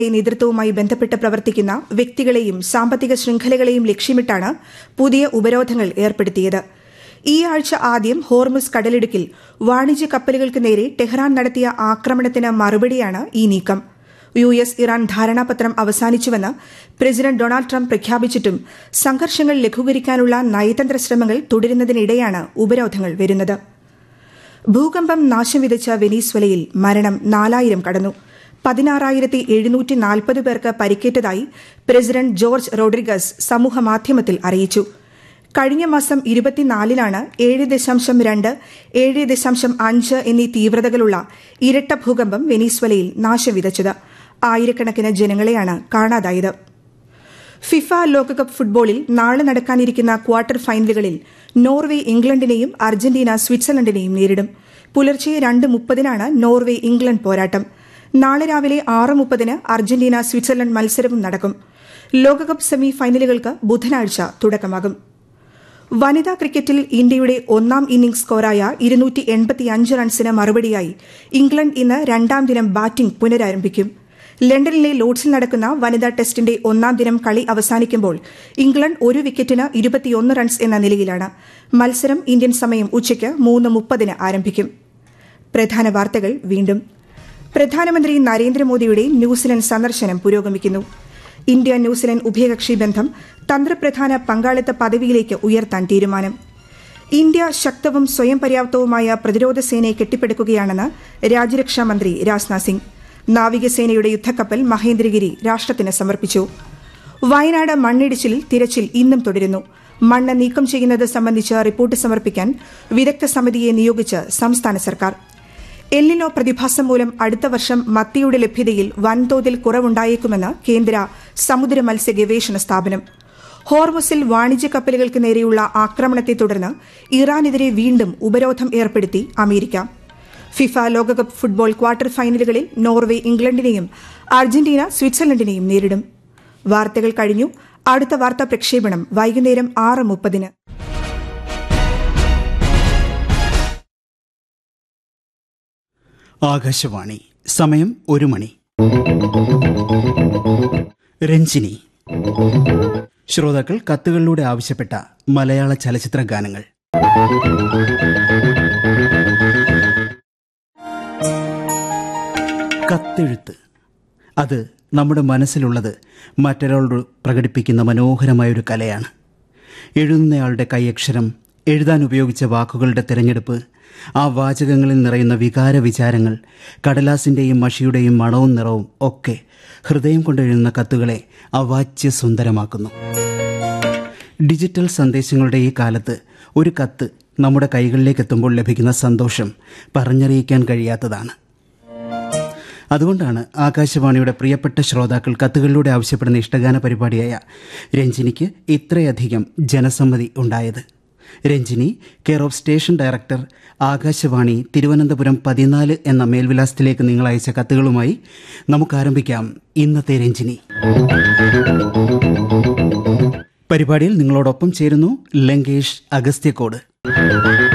നേതൃത്വവുമായി ബന്ധപ്പെട്ട് പ്രവർത്തിക്കുന്ന വ്യക്തികളെയും സാമ്പത്തിക ശൃംഖലകളെയും ലക്ഷ്യമിട്ടാണ് പുതിയ ഉപരോധങ്ങൾ ഏർപ്പെടുത്തിയത് ഈ ആഴ്ച ആദ്യം ഹോർമുസ് കടലിടുക്കിൽ വാണിജ്യ കപ്പലുകൾക്ക് നേരെ ടെഹ്റാൻ നടത്തിയ ആക്രമണത്തിന് മറുപടിയാണ് ഈ നീക്കം യു എസ് ഇറാൻ ധാരണാപത്രം അവസാനിച്ചുവെന്ന് പ്രസിഡന്റ് ഡൊണാൾഡ് ട്രംപ് പ്രഖ്യാപിച്ചിട്ടും സംഘർഷങ്ങൾ ലഘൂകരിക്കാനുള്ള നയതന്ത്ര ശ്രമങ്ങൾ തുടരുന്നതിനിടെയാണ് ഉപരോധങ്ങൾ വരുന്നത് ഭൂകമ്പം നാശം വിതച്ച വെനീസ്വലയിൽ മരണം നാലായിരം കടന്നു പതിനാറായിരത്തി എഴുന്നൂറ്റി നാൽപ്പത് പേർക്ക് പരിക്കേറ്റതായി പ്രസിഡന്റ് ജോർജ് റോഡ്രിഗസ് സമൂഹമാധ്യമത്തിൽ അറിയിച്ചു കഴിഞ്ഞ മാസം ഇരുപത്തിനാലിനാണ് ഏഴ് ദശാംശം രണ്ട് ഏഴ് ദശാംശം അഞ്ച് എന്നീ തീവ്രതകളുള്ള ഇരട്ട ഭൂകമ്പം വെനീസ്വലയിൽ നാശം വിതച്ചത് ആയിരക്കണക്കിന് ജനങ്ങളെയാണ് കാണാതായത് ഫിഫ ലോകകപ്പ് ഫുട്ബോളിൽ നാളെ നടക്കാനിരിക്കുന്ന ക്വാർട്ടർ ഫൈനലുകളിൽ നോർവെ ഇംഗ്ലണ്ടിനെയും അർജന്റീന സ്വിറ്റ്സർലൻഡിനെയും നേരിടും പുലർച്ചെ രണ്ട് മുപ്പതിനാണ് നോർവെ ഇംഗ്ലണ്ട് പോരാട്ടം നാളെ രാവിലെ ആറ് മുപ്പതിന് അർജന്റീന സ്വിറ്റ്സർലൻഡ് മത്സരവും നടക്കും ലോകകപ്പ് സെമി ഫൈനലുകൾക്ക് ബുധനാഴ്ച തുടക്കമാകും വനിതാ ക്രിക്കറ്റിൽ ഇന്ത്യയുടെ ഒന്നാം ഇന്നിംഗ്സ് സ്കോറായ ഇരുന്നൂറ്റി എൺപത്തിയഞ്ച് റൺസിന് മറുപടിയായി ഇംഗ്ലണ്ട് ഇന്ന് രണ്ടാം ദിനം ബാറ്റിംഗ് പുനരാരംഭിക്കും ലണ്ടനിലെ ലോഡ്സിൽ നടക്കുന്ന വനിതാ ടെസ്റ്റിന്റെ ഒന്നാം ദിനം കളി അവസാനിക്കുമ്പോൾ ഇംഗ്ലണ്ട് ഒരു വിക്കറ്റിന് ഇരുപത്തിയൊന്ന് റൺസ് എന്ന നിലയിലാണ് മത്സരം ഇന്ത്യൻ സമയം ഉച്ചയ്ക്ക് മൂന്ന് മുപ്പതിന് ആരംഭിക്കും പ്രധാന വാർത്തകൾ വീണ്ടും പ്രധാനമന്ത്രി നരേന്ദ്രമോദിയുടെ ന്യൂസിലൻഡ് സന്ദർശനം പുരോഗമിക്കുന്നു ഇന്ത്യ ന്യൂസിലൻഡ് ഉഭയകക്ഷി ബന്ധം തന്ത്രപ്രധാന പങ്കാളിത്ത പദവിയിലേക്ക് ഉയർത്താൻ തീരുമാനം ഇന്ത്യ ശക്തവും സ്വയം പര്യാപ്തവുമായ പ്രതിരോധ സേനയെ കെട്ടിപ്പടുക്കുകയാണെന്ന് രാജ്യരക്ഷാ മന്ത്രി രാജ്നാഥ് സിംഗ് നാവികസേനയുടെ യുദ്ധക്കപ്പൽ മഹേന്ദ്രഗിരി രാഷ്ട്രത്തിന് സമർപ്പിച്ചു വയനാട് മണ്ണിടിച്ചിലിൽ തിരച്ചിൽ ഇന്നും തുടരുന്നു മണ്ണ് നീക്കം ചെയ്യുന്നത് സംബന്ധിച്ച് റിപ്പോർട്ട് സമർപ്പിക്കാൻ വിദഗ്ധ സമിതിയെ നിയോഗിച്ച് സംസ്ഥാന സർക്കാർ എല്ലിനോ പ്രതിഭാസം മൂലം അടുത്ത വർഷം മത്തിയുടെ ലഭ്യതയിൽ വൻതോതിൽ കുറവുണ്ടായേക്കുമെന്ന് കേന്ദ്ര സമുദ്ര മത്സ്യ ഗവേഷണ സ്ഥാപനം ഹോർമസിൽ വാണിജ്യ കപ്പലുകൾക്ക് നേരെയുള്ള ആക്രമണത്തെ തുടർന്ന് ഇറാനെതിരെ വീണ്ടും ഉപരോധം ഏർപ്പെടുത്തി അമേരിക്ക ഫിഫ ലോകകപ്പ് ഫുട്ബോൾ ക്വാർട്ടർ ഫൈനലുകളിൽ നോർവെ ഇംഗ്ലണ്ടിനെയും അർജന്റീന സ്വിറ്റ്സർലൻഡിനെയും നേരിടും വാർത്തകൾ കഴിഞ്ഞു അടുത്ത വാർത്താ പ്രക്ഷേപണം വൈകുന്നേരം ആറ് മുപ്പതിന് ആകാശവാണി സമയം ഒരു മണി രഞ്ജിനി ശ്രോതാക്കൾ കത്തുകളിലൂടെ ആവശ്യപ്പെട്ട മലയാള ചലച്ചിത്ര ഗാനങ്ങൾ കത്തെഴുത്ത് അത് നമ്മുടെ മനസ്സിലുള്ളത് മറ്റൊരാളോട് പ്രകടിപ്പിക്കുന്ന മനോഹരമായൊരു കലയാണ് എഴുതുന്നയാളുടെ കൈയക്ഷരം എഴുതാൻ ഉപയോഗിച്ച വാക്കുകളുടെ തിരഞ്ഞെടുപ്പ് ആ വാചകങ്ങളിൽ നിറയുന്ന വികാര വിചാരങ്ങൾ കടലാസിൻ്റെയും മഷിയുടെയും മണവും നിറവും ഒക്കെ ഹൃദയം കൊണ്ടെഴുതുന്ന കത്തുകളെ അവാച്യ സുന്ദരമാക്കുന്നു ഡിജിറ്റൽ സന്ദേശങ്ങളുടെ ഈ കാലത്ത് ഒരു കത്ത് നമ്മുടെ കൈകളിലേക്ക് എത്തുമ്പോൾ ലഭിക്കുന്ന സന്തോഷം പറഞ്ഞറിയിക്കാൻ കഴിയാത്തതാണ് അതുകൊണ്ടാണ് ആകാശവാണിയുടെ പ്രിയപ്പെട്ട ശ്രോതാക്കൾ കത്തുകളിലൂടെ ആവശ്യപ്പെടുന്ന ഇഷ്ടഗാന പരിപാടിയായ രഞ്ജിനിക്ക് ഇത്രയധികം ജനസമ്മതി ഉണ്ടായത് Ranjini care of station director Akashvani Thiruvananthapuram പതിനാല് എന്ന മേൽവിലാസത്തിലേക്ക് നിങ്ങൾ അയച്ച കത്തുകളുമായി നമുക്ക് ആരംഭിക്കാം ഇന്നത്തെ രഞ്ജിനി പരിപാടിയിൽ നിങ്ങളോടൊപ്പം ചേരുന്നു ലങ്കേഷ് അഗസ്ത്യക്കോട്